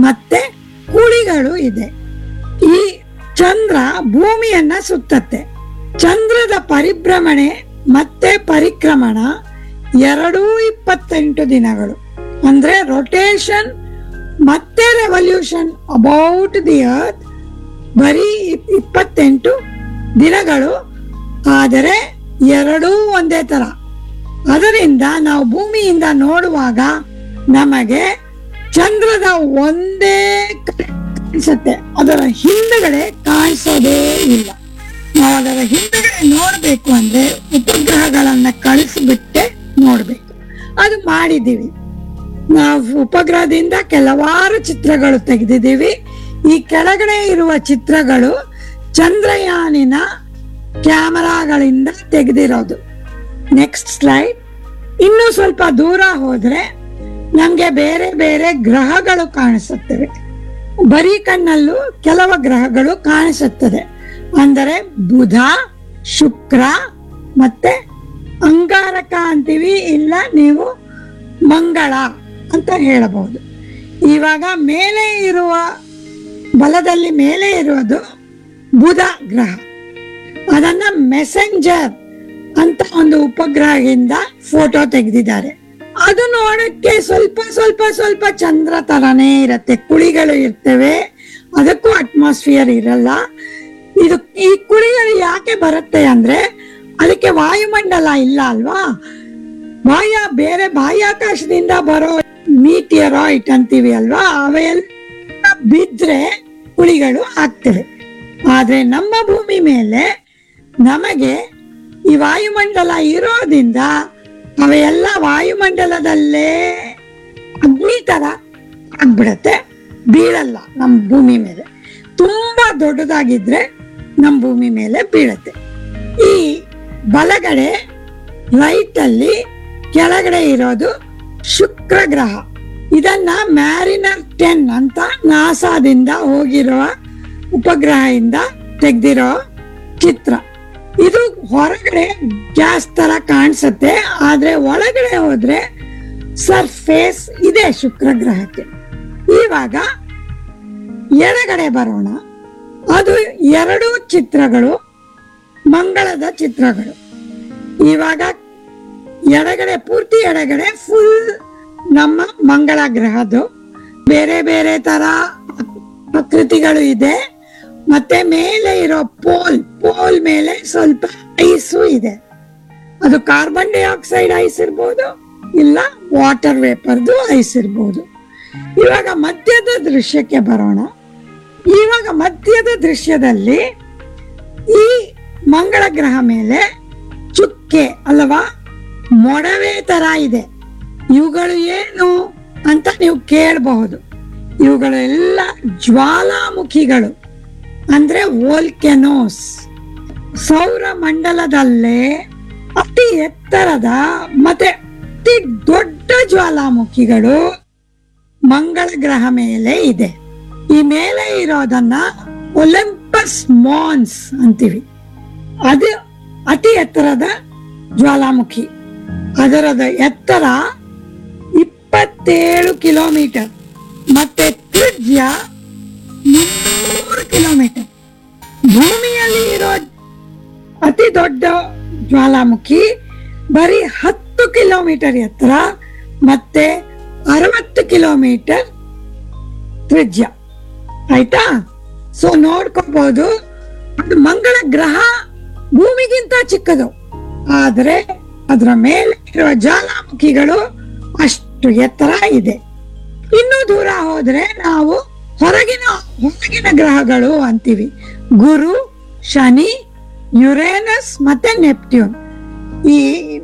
ಮತ್ತೆ ಕುಳಿಗಳು ಇದೆ ಈ ಚಂದ್ರ ಭೂಮಿಯನ್ನ ಸುತ್ತತ್ತೆ ಚಂದ್ರದ ಪರಿಭ್ರಮಣೆ ಮತ್ತೆ ಪರಿಕ್ರಮಣ ಎರಡೂ ಇಪ್ಪತ್ತೆಂಟು ದಿನಗಳು ಅಂದ್ರೆ ರೊಟೇಷನ್ ಮತ್ತೆ ರೆವಲ್ಯೂಷನ್ ಅಬೌಟ್ ದಿ ಅರ್ತ್ ಬರೀ ಇಪ್- ಇಪ್ಪತ್ತೆಂಟು ದಿನಗಳು ಆದರೆ ಎರಡೂ ಒಂದೇ ತರ ಅದರಿಂದ ನಾವು ಭೂಮಿಯಿಂದ ನೋಡುವಾಗ ನಮಗೆ ಚಂದ್ರದ ಒಂದೇ ಕಡೆ ಕಾಣಿಸುತ್ತೆ ಅದರ ಹಿಂದುಗಡೆ ಕಾಣಿಸೋದೇ ಇಲ್ಲ ನಾವು ಅದರ ಹಿಂದುಗಡೆ ನೋಡ್ಬೇಕು ಅಂದ್ರೆ ಉಪಗ್ರಹಗಳನ್ನ ಕಳಿಸ್ಬಿಟ್ಟೆ ನೋಡ್ಬೇಕು ಅದು ಮಾಡಿದ್ದೀವಿ ನಾವು ಉಪಗ್ರಹದಿಂದ ಕೆಲವಾರು ಚಿತ್ರಗಳು ತೆಗೆದಿದ್ದೀವಿ ಈ ಕೆಳಗಡೆ ಇರುವ ಚಿತ್ರಗಳು ಚಂದ್ರಯಾನಿನ ಕ್ಯಾಮರಾಗಳಿಂದ ತೆಗೆದಿರೋದು ನೆಕ್ಸ್ಟ್ ಸ್ಲೈಡ್ ಇನ್ನು ಸ್ವಲ್ಪ ದೂರ ಹೋದ್ರೆ ನಮ್ಗೆ ಬೇರೆ ಬೇರೆ ಗ್ರಹಗಳು ಕಾಣಿಸುತ್ತವೆ ಬರೀ ಕಣ್ಣಲ್ಲೂ ಕೆಲವು ಗ್ರಹಗಳು ಕಾಣಿಸುತ್ತದೆ ಅಂದರೆ ಬುಧ ಶುಕ್ರ ಮತ್ತೆ ಅಂಗಾರಕ ಅಂತೀವಿ ಇಲ್ಲ ನೀವು ಮಂಗಳ ಅಂತ ಹೇಳಬಹುದು ಇವಾಗ ಮೇಲೆ ಇರುವ ಬಲದಲ್ಲಿ ಮೇಲೆ ಇರೋದು ಬುಧ ಗ್ರಹ ಅದನ್ನ ಮೆಸೆಂಜರ್ ಅಂತ ಒಂದು ಉಪಗ್ರಹದಿಂದ ಫೋಟೋ ತೆಗೆದಿದ್ದಾರೆ ಅದು ನೋಡಕ್ಕೆ ಸ್ವಲ್ಪ ಸ್ವಲ್ಪ ಸ್ವಲ್ಪ ಚಂದ್ರ ತರನೇ ಇರತ್ತೆ ಕುಳಿಗಳು ಇರ್ತವೆ ಅದಕ್ಕೂ ಅಟ್ಮಾಸ್ಫಿಯರ್ ಇರಲ್ಲ ಇದು ಈ ಕುಳಿಗಳು ಯಾಕೆ ಬರುತ್ತೆ ಅಂದ್ರೆ ಅದಕ್ಕೆ ವಾಯುಮಂಡಲ ಇಲ್ಲ ಅಲ್ವಾ ಬಾಹ್ಯ ಬೇರೆ ಬಾಹ್ಯಾಕಾಶದಿಂದ ಬರೋ ಮೀಟಿಯರಾಯ್ಟ್ ಅಂತೀವಿ ಅಲ್ವಾ ಅವೆಲ್ಲ ಬಿದ್ರೆ ಕುಳಿಗಳು ಆಗ್ತವೆ ಆದ್ರೆ ನಮ್ಮ ಭೂಮಿ ಮೇಲೆ ನಮಗೆ ಈ ವಾಯುಮಂಡಲ ಇರೋದ್ರಿಂದ ಅವೆಲ್ಲ ವಾಯುಮಂಡಲದಲ್ಲೇ ಅಗ್ನಿ ತರ ಆಗ್ಬಿಡತ್ತೆ ಬೀಳಲ್ಲ ನಮ್ಮ ಭೂಮಿ ಮೇಲೆ ತುಂಬಾ ದೊಡ್ಡದಾಗಿದ್ರೆ ನಮ್ಮ ಭೂಮಿ ಮೇಲೆ ಬೀಳತ್ತೆ ಈ ಬಲಗಡೆ ರೈಟ್ ಅಲ್ಲಿ ಕೆಳಗಡೆ ಇರೋದು ಶುಕ್ರ ಗ್ರಹ ಇದನ್ನ ಮ್ಯಾರಿನರ್ ಟೆನ್ ಅಂತ ನಾಸಾದಿಂದ ಹೋಗಿರುವ ಉಪಗ್ರಹದಿಂದ ತೆಗ್ದಿರೋ ಚಿತ್ರ ಇದು ಹೊರಗಡೆ ಗ್ಯಾಸ್ ತರ ಕಾಣಿಸುತ್ತೆ ಆದ್ರೆ ಒಳಗಡೆ ಹೋದ್ರೆ ಸರ್ಫೇಸ್ ಇದೆ ಶುಕ್ರ ಗ್ರಹಕ್ಕೆ ಇವಾಗ ಎಡಗಡೆ ಬರೋಣ ಅದು ಎರಡು ಚಿತ್ರಗಳು ಮಂಗಳದ ಚಿತ್ರಗಳು ಇವಾಗ ಎಡಗಡೆ ಪೂರ್ತಿ ಎಡಗಡೆ ಫುಲ್ ನಮ್ಮ ಮಂಗಳ ಗ್ರಹದ್ದು ಬೇರೆ ಬೇರೆ ತರ ಆಕೃತಿಗಳು ಇದೆ ಮತ್ತೆ ಮೇಲೆ ಇರೋ ಪೋಲ್ ಪೋಲ್ ಮೇಲೆ ಸ್ವಲ್ಪ ಐಸು ಇದೆ ಅದು ಕಾರ್ಬನ್ ಡೈಆಕ್ಸೈಡ್ ಐಸ್ ಇರ್ಬೋದು ಇಲ್ಲ ವಾಟರ್ ವೇಪರ್ದು ಐಸ್ ಇರ್ಬೋದು ಇವಾಗ ಮಧ್ಯದ ದೃಶ್ಯಕ್ಕೆ ಬರೋಣ ಇವಾಗ ಮಧ್ಯದ ದೃಶ್ಯದಲ್ಲಿ ಈ ಮಂಗಳ ಗ್ರಹ ಮೇಲೆ ಚುಕ್ಕೆ ಅಲ್ಲವಾ ಮೊಡವೆ ತರ ಇದೆ ಇವುಗಳು ಏನು ಅಂತ ನೀವು ಕೇಳಬಹುದು ಇವುಗಳೆಲ್ಲ ಜ್ವಾಲಾಮುಖಿಗಳು ಅಂದ್ರೆ ವೋಲ್ಕೆನೋಸ್ ಸೌರ ಮಂಡಲದಲ್ಲೇ ಅತಿ ಎತ್ತರದ ಮತ್ತೆ ಅತಿ ದೊಡ್ಡ ಜ್ವಾಲಾಮುಖಿಗಳು ಮಂಗಳ ಗ್ರಹ ಮೇಲೆ ಇದೆ ಈ ಮೇಲೆ ಇರೋದನ್ನ ಒಲಿಂಪಸ್ ಮಾನ್ಸ್ ಅಂತೀವಿ ಅದು ಅತಿ ಎತ್ತರದ ಜ್ವಾಲಾಮುಖಿ ಅದರದ ಎತ್ತರ ಇಪ್ಪತ್ತೇಳು ಕಿಲೋಮೀಟರ್ ಮತ್ತೆ ತ್ರಿಜ್ಯ ಮುನ್ನೂರು ಕಿಲೋಮೀಟರ್ ಭೂಮಿಯಲ್ಲಿ ಇರೋ ಅತಿ ದೊಡ್ಡ ಜ್ವಾಲಾಮುಖಿ ಬರೀ ಹತ್ತು ಕಿಲೋಮೀಟರ್ ಎತ್ತರ ಮತ್ತೆ ಅರವತ್ತು ಕಿಲೋಮೀಟರ್ ತ್ರಿಜ್ಯ ಆಯ್ತಾ ಸೊ ನೋಡ್ಕೋಬಹುದು ಅದು ಮಂಗಳ ಗ್ರಹ ಭೂಮಿಗಿಂತ ಚಿಕ್ಕದು ಆದ್ರೆ ಅದರ ಮೇಲೆ ಇರುವ ಜ್ವಾಲಾಮುಖಿಗಳು ಅಷ್ಟು ಎತ್ತರ ಇದೆ ಇನ್ನು ದೂರ ಹೋದ್ರೆ ನಾವು ಹೊರಗಿನ ಹೊರಗಿನ ಗ್ರಹಗಳು ಅಂತೀವಿ ಗುರು ಶನಿ ಯುರೇನಸ್ ಮತ್ತೆ ನೆಪ್ಟ್ಯೂನ್ ಈ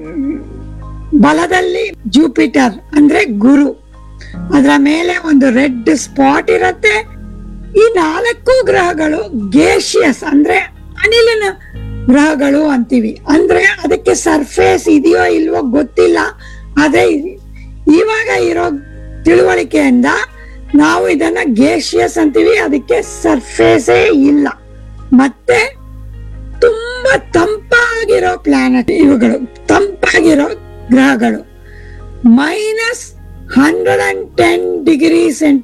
ಬಲದಲ್ಲಿ ಜೂಪಿಟರ್ ಅಂದ್ರೆ ಗುರು ಅದರ ಮೇಲೆ ಒಂದು ರೆಡ್ ಸ್ಪಾಟ್ ಇರತ್ತೆ ಈ ನಾಲ್ಕು ಗ್ರಹಗಳು ಗೇಷಿಯಸ್ ಅಂದ್ರೆ ಅನಿಲಿನ ಗ್ರಹಗಳು ಅಂತೀವಿ ಅಂದ್ರೆ ಅದಕ್ಕೆ ಸರ್ಫೇಸ್ ಇದೆಯೋ ಇಲ್ವೋ ಗೊತ್ತಿಲ್ಲ ಆದ್ರೆ ಇ- ಇವಾಗ ಇರೋ ತಿಳುವಳಿಕೆಯಿಂದ ನಾವು ಇದನ್ನ ಗೇಷಿಯಸ್ ಅಂತೀವಿ ಅದಕ್ಕೆ ಸರ್ಫೇಸೇ ಇಲ್ಲ ಮತ್ತೆ ತುಂಬಾ ತಂಪಾಗಿರೋ ಪ್ಲಾನೆಟ್ ಇವುಗಳು ತಂಪಾಗಿರೋ ಗ್ರಹಗಳು minus hundred and ten degree